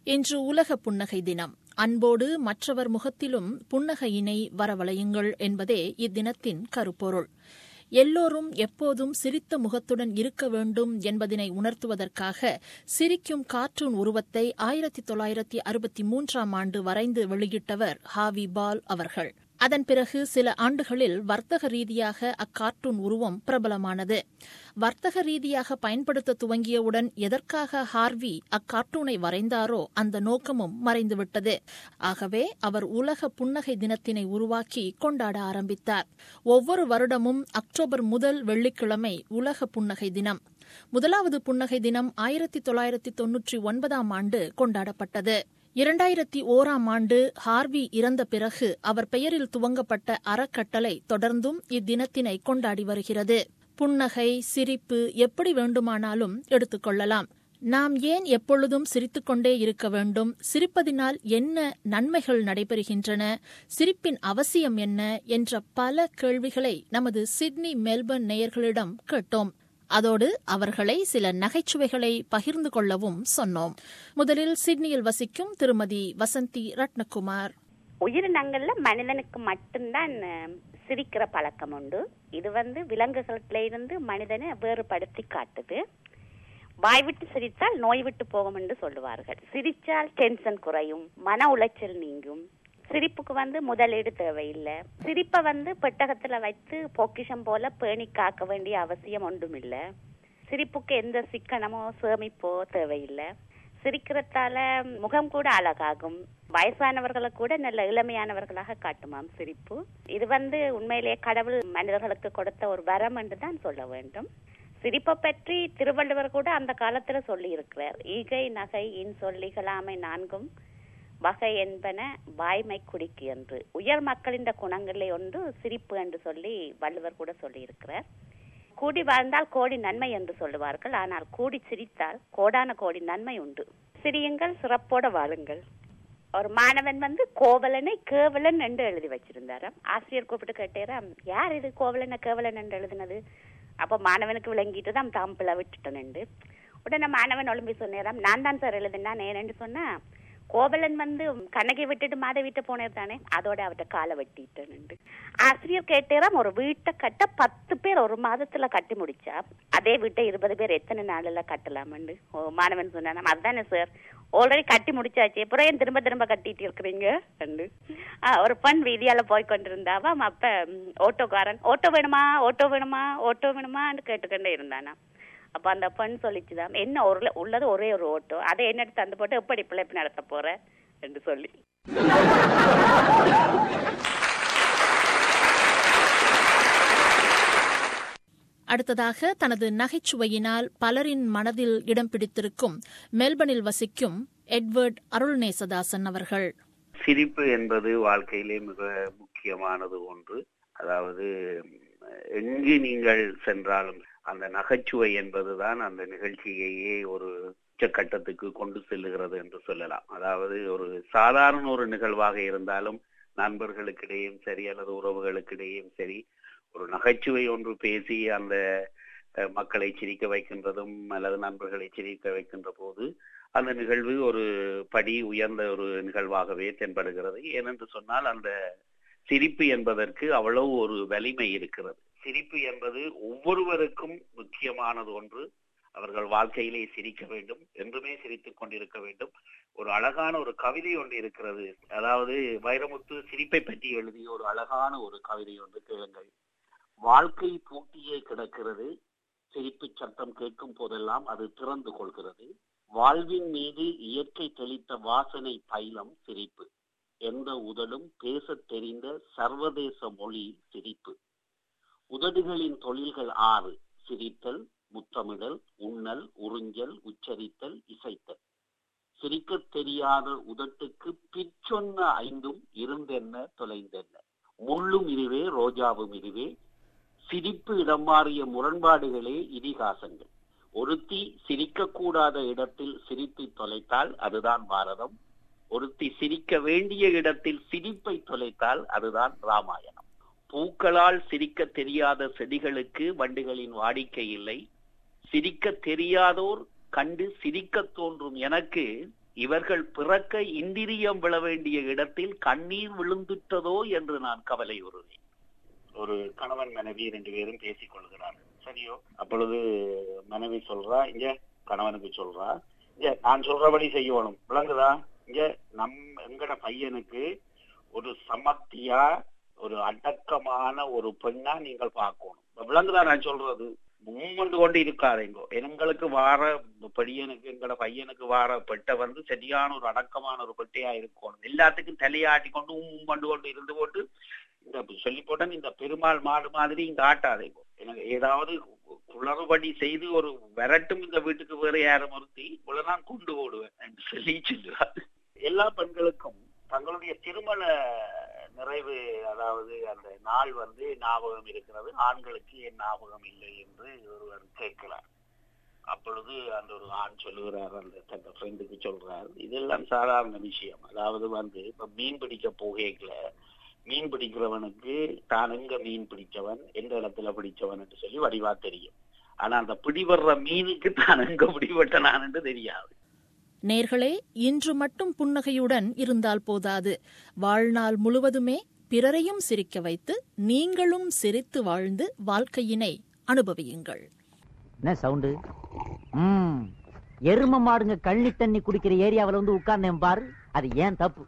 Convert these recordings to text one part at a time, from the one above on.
இன்று உலக புன்னகை தினம் அன்போடு மற்றவர் முகத்திலும் புன்னகையினை வரவழையுங்கள் என்பதே இத்தினத்தின் கருப்பொருள் எல்லோரும் எப்போதும் சிரித்த முகத்துடன் இருக்க வேண்டும் என்பதனை உணர்த்துவதற்காக சிரிக்கும் கார்ட்டூன் உருவத்தை ஆயிரத்தி தொள்ளாயிரத்தி அறுபத்தி மூன்றாம் ஆண்டு வரைந்து வெளியிட்டவர் ஹாவி பால் அவர்கள் அதன் பிறகு சில ஆண்டுகளில் வர்த்தக ரீதியாக அக்கார்ட்டூன் உருவம் பிரபலமானது வர்த்தக ரீதியாக பயன்படுத்த துவங்கியவுடன் எதற்காக ஹார்வி அக்கார்ட்டூனை வரைந்தாரோ அந்த நோக்கமும் மறைந்துவிட்டது ஆகவே அவர் உலக புன்னகை தினத்தினை உருவாக்கி கொண்டாட ஆரம்பித்தார் ஒவ்வொரு வருடமும் அக்டோபர் முதல் வெள்ளிக்கிழமை உலக புன்னகை தினம் முதலாவது புன்னகை தினம் ஆயிரத்தி தொள்ளாயிரத்தி தொன்னூற்றி ஒன்பதாம் ஆண்டு கொண்டாடப்பட்டது இரண்டாயிரத்தி ஓராம் ஆண்டு ஹார்வி இறந்த பிறகு அவர் பெயரில் துவங்கப்பட்ட அறக்கட்டளை தொடர்ந்தும் இத்தினத்தினை கொண்டாடி வருகிறது புன்னகை சிரிப்பு எப்படி வேண்டுமானாலும் எடுத்துக்கொள்ளலாம் நாம் ஏன் எப்பொழுதும் சிரித்துக்கொண்டே இருக்க வேண்டும் சிரிப்பதினால் என்ன நன்மைகள் நடைபெறுகின்றன சிரிப்பின் அவசியம் என்ன என்ற பல கேள்விகளை நமது சிட்னி மெல்பர்ன் நேயர்களிடம் கேட்டோம் அதோடு அவர்களை சில நகைச்சுவைகளை பகிர்ந்து கொள்ளவும் சொன்னோம் முதலில் சிட்னியில் வசிக்கும் திருமதி வசந்தி ரத்னகுமார் உயிரினங்கள்ல மனிதனுக்கு மட்டும்தான் சிரிக்கிற பழக்கம் உண்டு இது வந்து விலங்குகளில இருந்து மனிதனை வேறுபடுத்தி காட்டுது வாய் விட்டு சிரித்தால் நோய் விட்டு போகும் என்று சொல்லுவார்கள் சிரிச்சால் டென்ஷன் குறையும் மன உளைச்சல் நீங்கும் சிரிப்புக்கு வந்து முதலீடு தேவையில்லை சிரிப்பை வந்து பெட்டகத்துல வைத்து பொக்கிஷம் போல பேணி காக்க வேண்டிய அவசியம் ஒன்றுமில்லை சிரிப்புக்கு எந்த சிக்கனமோ சேமிப்போ தேவையில்லை சிரிக்கிறதால முகம் கூட அழகாகும் வயசானவர்களை கூட நல்ல இளமையானவர்களாக காட்டுமாம் சிரிப்பு இது வந்து உண்மையிலேயே கடவுள் மனிதர்களுக்கு கொடுத்த ஒரு வரம் என்று தான் சொல்ல வேண்டும் சிரிப்பை பற்றி திருவள்ளுவர் கூட அந்த காலத்துல சொல்லி இருக்கிறார் ஈகை நகை இன் சொல்லிகளாமை நான்கும் வகை என்பன வாய்மை குடிக்கு என்று உயர் மக்களின் குணங்களே ஒன்று சிரிப்பு என்று சொல்லி வள்ளுவர் கூட சொல்லி இருக்கிறார் கூடி வாழ்ந்தால் கோடி நன்மை என்று சொல்லுவார்கள் ஆனால் கூடி சிரித்தால் கோடான கோடி நன்மை உண்டு சிரியுங்கள் சிறப்போட வாழுங்கள் ஒரு மாணவன் வந்து கோவலனை கேவலன் என்று எழுதி வச்சிருந்தாராம் ஆசிரியர் கூப்பிட்டு கேட்டாராம் யார் இது கோவலனை கேவலன் என்று எழுதினது அப்ப மாணவனுக்கு விளங்கிட்டு தான் தாம்பிள விட்டுட்டேன் உடனே மாணவன் ஒளிம்பி சொன்னேராம் நான் தான் சார் எழுதினா ஏன்னு சொன்னா கோவலன் வந்து கண்ணகி விட்டுட்டு மாதவிட்ட போனது தானே அதோட அவட்ட காலை வெட்டிட்டேன் ஆசிரியர் கேட்டேராம் ஒரு வீட்டை கட்ட பத்து பேர் ஒரு மாதத்துல கட்டி முடிச்சா அதே வீட்டை இருபது பேர் எத்தனை நாள்ல கட்டலாம்னு ஓ மாணவன் சொன்னா அதுதானே சார் ஆல்ரெடி கட்டி முடிச்சாச்சு அப்புறம் திரும்ப திரும்ப கட்டிட்டு இருக்கிறீங்க ஒரு பெண் வீதியால போய் கொண்டிருந்தாவாம் அப்ப ஓட்டோக்காரன் ஓட்டோ வேணுமா ஓட்டோ வேணுமா ஓட்டோ வேணுமான்னு கேட்டுக்கொண்டே இருந்தானா அப்ப அந்த பெண் சொல்லிச்சுதான் என்ன ஒரு உள்ளது ஒரே ஒரு ஓட்டோ அதை என்ன தந்து போட்டு எப்படி பிழைப்பு நடத்த போற என்று சொல்லி அடுத்ததாக தனது நகைச்சுவையினால் பலரின் மனதில் இடம் பிடித்திருக்கும் மெல்பர்னில் வசிக்கும் எட்வர்ட் அருள்நேசதாசன் அவர்கள் சிரிப்பு என்பது வாழ்க்கையிலே மிக முக்கியமானது ஒன்று அதாவது எங்கு நீங்கள் சென்றாலும் அந்த நகைச்சுவை என்பதுதான் அந்த நிகழ்ச்சியையே ஒரு உச்சக்கட்டத்துக்கு கொண்டு செல்லுகிறது என்று சொல்லலாம் அதாவது ஒரு சாதாரண ஒரு நிகழ்வாக இருந்தாலும் நண்பர்களுக்கிடையும் சரி அல்லது உறவுகளுக்கிடையும் சரி ஒரு நகைச்சுவை ஒன்று பேசி அந்த மக்களை சிரிக்க வைக்கின்றதும் அல்லது நண்பர்களை சிரிக்க வைக்கின்ற போது அந்த நிகழ்வு ஒரு படி உயர்ந்த ஒரு நிகழ்வாகவே தென்படுகிறது ஏனென்று சொன்னால் அந்த சிரிப்பு என்பதற்கு அவ்வளவு ஒரு வலிமை இருக்கிறது சிரிப்பு என்பது ஒவ்வொருவருக்கும் முக்கியமானது ஒன்று அவர்கள் வாழ்க்கையிலே சிரிக்க வேண்டும் என்றுமே சிரித்துக் கொண்டிருக்க வேண்டும் ஒரு அழகான ஒரு கவிதை ஒன்று இருக்கிறது அதாவது வைரமுத்து சிரிப்பை பற்றி எழுதிய ஒரு அழகான ஒரு கவிதை ஒன்று கேளுங்கள் வாழ்க்கை பூட்டியே கிடக்கிறது சிரிப்பு சத்தம் கேட்கும் போதெல்லாம் அது திறந்து கொள்கிறது வாழ்வின் மீது இயற்கை தெளித்த வாசனை பைலம் சிரிப்பு எந்த உதடும் பேசத் தெரிந்த சர்வதேச மொழி சிரிப்பு உதடுகளின் தொழில்கள் ஆறு சிரித்தல் முத்தமிடல் உண்ணல் உறிஞ்சல் உச்சரித்தல் இசைத்தல் சிரிக்கத் தெரியாத உதட்டுக்கு பிற்சொன்ன ஐந்தும் இருந்தென்ன தொலைந்தென்ன முள்ளும் இதுவே ரோஜாவும் இதுவே சிரிப்பு இடம் மாறிய முரண்பாடுகளே இதிகாசங்கள் ஒருத்தி சிரிக்கக்கூடாத இடத்தில் சிரிப்பை தொலைத்தால் அதுதான் பாரதம் ஒருத்தி சிரிக்க வேண்டிய இடத்தில் சிரிப்பை தொலைத்தால் அதுதான் ராமாயணம் பூக்களால் சிரிக்க தெரியாத செடிகளுக்கு வண்டுகளின் வாடிக்கை இல்லை சிரிக்க தெரியாதோர் கண்டு சிரிக்க தோன்றும் எனக்கு இவர்கள் பிறக்க இந்திரியம் விழ வேண்டிய இடத்தில் கண்ணீர் விழுந்துட்டதோ என்று நான் கவலை உறுவேன் ஒரு கணவன் மனைவி ரெண்டு பேரும் பேசிக் கொள்கிறார்கள் சரியோ அப்பொழுது மனைவி சொல்றா இங்க கணவனுக்கு சொல்றா இங்க நான் சொல்றபடி செய்யணும் விளங்குதா இங்க நம் எங்கட பையனுக்கு ஒரு சமத்தியா ஒரு அடக்கமான ஒரு பெண்ணா நீங்கள் பார்க்கணும் விளங்குதா நான் சொல்றது மூமெண்ட் கொண்டு இருக்காதேங்கோ எங்களுக்கு வார பையனுக்கு எங்கட பையனுக்கு வார பெட்டை வந்து சரியான ஒரு அடக்கமான ஒரு பெட்டையா இருக்கணும் எல்லாத்துக்கும் தலையாட்டி கொண்டு உம் கொண்டு கொண்டு இருந்து போட்டு இந்த சொல்லி போட்டேன் இந்த பெருமாள் மாடு மாதிரி இங்க ஆட்டாதேங்கோ எனக்கு ஏதாவது குளறுபடி செய்து ஒரு விரட்டும் இந்த வீட்டுக்கு வேற யாரும் ஒருத்தி இவ்வளவு நான் கொண்டு ஓடுவேன் என்று சொல்லி சொல்லுவார் எல்லா பெண்களுக்கும் தங்களுடைய திருமண நிறைவு அதாவது அந்த நாள் வந்து ஞாபகம் இருக்கிறது ஆண்களுக்கு ஏன் ஞாபகம் இல்லை என்று ஒருவர் கேட்கிறார் அப்பொழுது அந்த ஒரு ஆண் சொல்லுகிறார் அந்த தன் ஃப்ரெண்டுக்கு சொல்றார் இதெல்லாம் சாதாரண விஷயம் அதாவது வந்து இப்ப மீன் பிடிக்க போகையில மீன் பிடிக்கிறவனுக்கு தான் எங்க மீன் பிடிச்சவன் எந்த இடத்துல பிடிச்சவன் என்று சொல்லி வடிவா தெரியும் ஆனா அந்த பிடிபடுற மீனுக்கு தான் எங்க பிடிபட்ட நான் என்று தெரியாது நேர்களே இன்று மட்டும் புன்னகையுடன் இருந்தால் போதாது வாழ்நாள் முழுவதுமே பிறரையும் சிரிக்க வைத்து நீங்களும் சிரித்து வாழ்ந்து வாழ்க்கையினை அனுபவியுங்கள் என்ன சவுண்டு ம் எரும மாடுங்க கள்ளி தண்ணி குடிக்கிற ஏரியாவுல வந்து உட்கார்ந்தேன் பாரு அது ஏன் தப்பு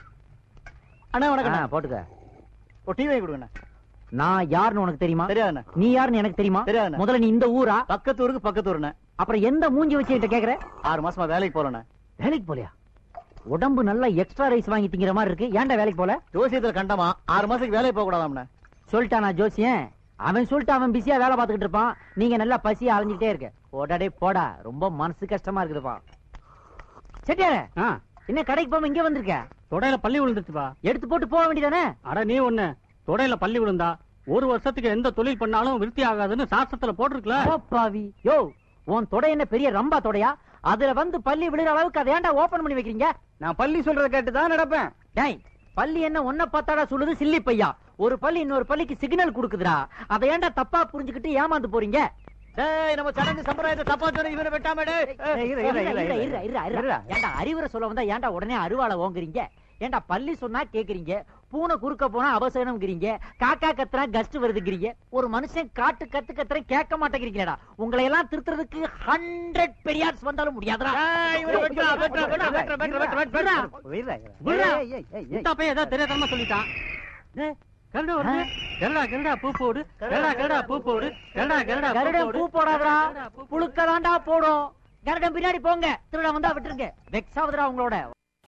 அண்ணா வணக்கம் ஆ, போட்டுக்க ஒரு டீ வாங்கி கொடுங்கண்ணா நான் யாருன்னு உனக்கு தெரியுமா தெரியாதுண்ணா நீ யாருன்னு எனக்கு தெரியுமா தெரியாதுண்ணா. முதல்ல நீ இந்த ஊரா பக்கத்து ஊருக்கு பக்கத்து ஊருண்ணே அப்புறம் எந்த மூஞ்சி வச்சு என்கிட்ட கேக்குற ஆறு மாசமா வேலைக்கு போறேண்ணே வேலைக்கு போலையா உடம்பு நல்லா எக்ஸ்ட்ரா ரைஸ் வாங்கி திங்கிற மாதிரி இருக்கு ஏன்டா வேலைக்கு போல ஜோசியத்துல கண்டமா ஆறு மாசத்துக்கு வேலைக்கு போக கூடாதாம்ண்ணே சொல்லிட்டானா ஜோசியன் அவன் சொல்லிட்டு அவன் பிஸியா வேலை பார்த்துக்கிட்டு இருப்பான் நீங்க நல்லா பசியா அலைஞ்சிட்டே இருக்க போடாடே போடா ரொம்ப மனசு கஷ்டமா இருக்குதுப்பா செட்டியார என்ன கடைக்கு போகாம இங்க வந்திருக்க தொடையில பள்ளி விழுந்துச்சுப்பா எடுத்து போட்டு போக வேண்டியதானே அட நீ ஒண்ணு தொடையில பள்ளி விழுந்தா ஒரு வருஷத்துக்கு எந்த தொழில் பண்ணாலும் விருத்தி ஆகாதுன்னு சாஸ்திரத்துல போட்டிருக்கல பாவி யோ உன் தொடை என்ன பெரிய ரம்பா தொடையா அதுல வந்து பள்ளி விழுற அளவுக்கு அதை ஏன்டா ஓபன் பண்ணி வைக்கிறீங்க நான் பள்ளி சொல்றத கேட்டு தான் நடப்பேன் டேய் பள்ளி என்ன ஒன்ன பார்த்தாடா சொல்லுது சில்லி பையா ஒரு பள்ளி இன்னொரு பள்ளிக்கு சிக்னல் கொடுக்குதுடா அதை ஏன்டா தப்பா புரிஞ்சுக்கிட்டு ஏமாந்து போறீங்க டேய் நம்ம சடங்கு சம்பிரதாயத்தை தப்பா சொன்ன இவனை வெட்டாம டேய் ஏய், இரு, இரு, இரு, இரு, இரு. இருடா. ஏன்டா அறிவுரை சொல்ல வந்தா ஏன்டா உடனே அருவாளை ஓங்குறீங்க ஏன்டா பள்ளி சொன்னா கேக்குறீங்க பூனை குறுக்க போனா அவசரம்ங்கிறீங்க காக்கா கத்துறா கஸ்ட் வருதுங்கிறீங்க ஒரு மனுஷன் காட்டு கத்து கத்துற கேட்க மாட்டேங்கிறீங்களா உங்களை எல்லாம் திருத்துறதுக்கு ஹண்ட்ரட் பெரியார்ஸ் வந்தாலும் முடியாதுடா ஏய், இவனை வெட்டுடா, வெட்டுடா, வெட்டுடா, வெட்டுடா, வெட்டுடா, வெட்டுடா, வெட்டுடா. விடுடா. விடுடா. ஏய், ஏய், ஏய், ஏய். இந்த பையன் ஏதோ தெரியாதமா சொல்லிட்டான் ஏய், கருடா வருது கருடா கருடா பூ போடு கருடா கருடா பூ போடு கருடா கருடா பூ கருடன் போடு பூ போடாதடா கருடா, பூ போடு. புழுக்கதாண்டா போடும் கருடன் பின்னாடி போங்க திருவிழா வந்தா விட்டுருங்க வெக்ஸ் ஆகுதுடா உங்களோட